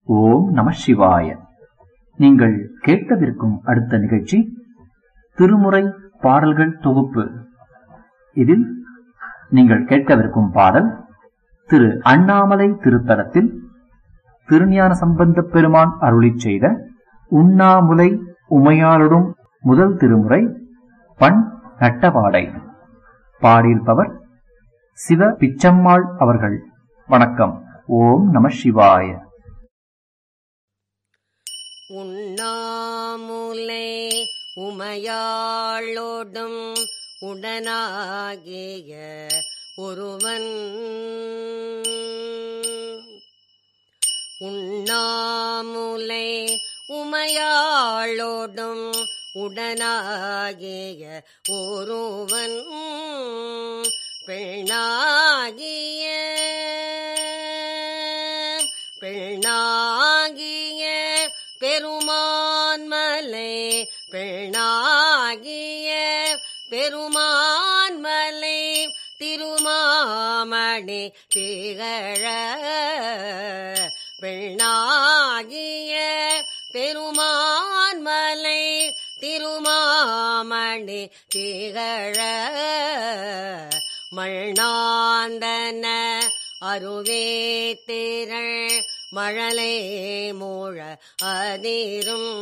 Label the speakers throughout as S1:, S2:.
S1: ஓம் நம சிவாய நீங்கள் கேட்கவிருக்கும் அடுத்த நிகழ்ச்சி திருமுறை பாடல்கள் தொகுப்பு இதில் நீங்கள் கேட்கவிருக்கும் பாடல் திரு அண்ணாமலை திருத்தலத்தில் திருஞான சம்பந்தப் பெருமான் அருளிச் செய்த உண்ணாமுலை உமையாளுடும் முதல் திருமுறை பண் நட்டவாடை பாடியிருப்பவர் சிவ பிச்சம்மாள் அவர்கள் வணக்கம் ஓம் நம சிவாய
S2: உண்ணாமுலை உமையாளோடும் உடனாகிய ஒருவன் உண்ணாமுலை உமையாளோடும் உடனாகிய ஒருவன் பெண்ணாகிய பெண்ணாகிய பெருமான்மலை பெண்ணாகிய பெருமான்மலை திருமாமணி திகழ பெண்ணாகிய பெருமான்மலை திருமாமணி திகழ மண்ணாந்தன அருவே திரள் மழலை மூழ அதிரும்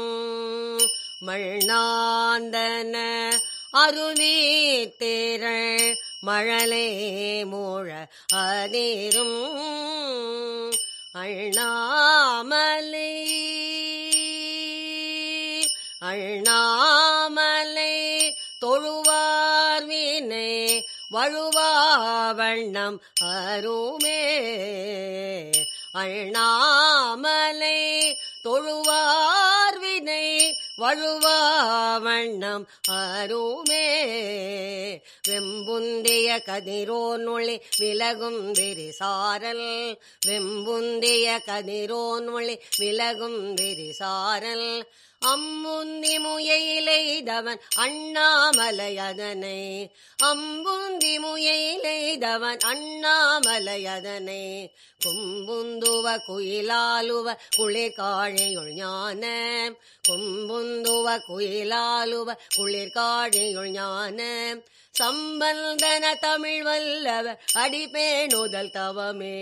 S2: மண்ணாந்தன அருவி திரள் மழலை மூழ அதிரும் அண்ணாமலை அண்ணாமலை தொழுவார் வினை வழுவாவண்ணம் அருமே அண்ணாமலை தொழுவார் வினை வழுவாவண்ணம் அருமே வெம்புந்திய கதிரோன் ஒளி விலகும் விரிசாரல் வெம்புந்திய கதிரோன் ஒளி விலகும் விரிசாரல் அம்முந்தி முயைலெய்தவன் அண்ணாமலை அதனை அம்புந்தி முயைலெய்தவன் அண்ணாமலை அதனை கும்புந்துவ குயிலாலுவ குளிர்காழியுள் ஞான கும்புந்துவ குயிலாலுவ குளிர்காழியுள் ஞான சம்பந்தன தமிழ் வல்லவ அடிபேணுதல் தவமே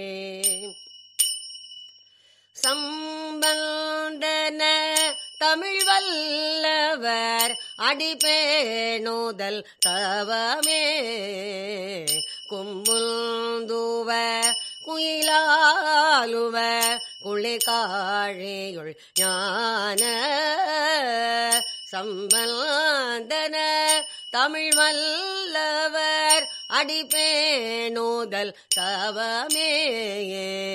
S2: சம்பந்தன தமிழ் வல்லவர் அடிபேணுதல் தவமே கும்புந்துவ குயிலாலுவ குளிர்காழியுள் ஞான சம்பந்தன தமிழ் வல்லவர் அடிபேணுதல் தவமே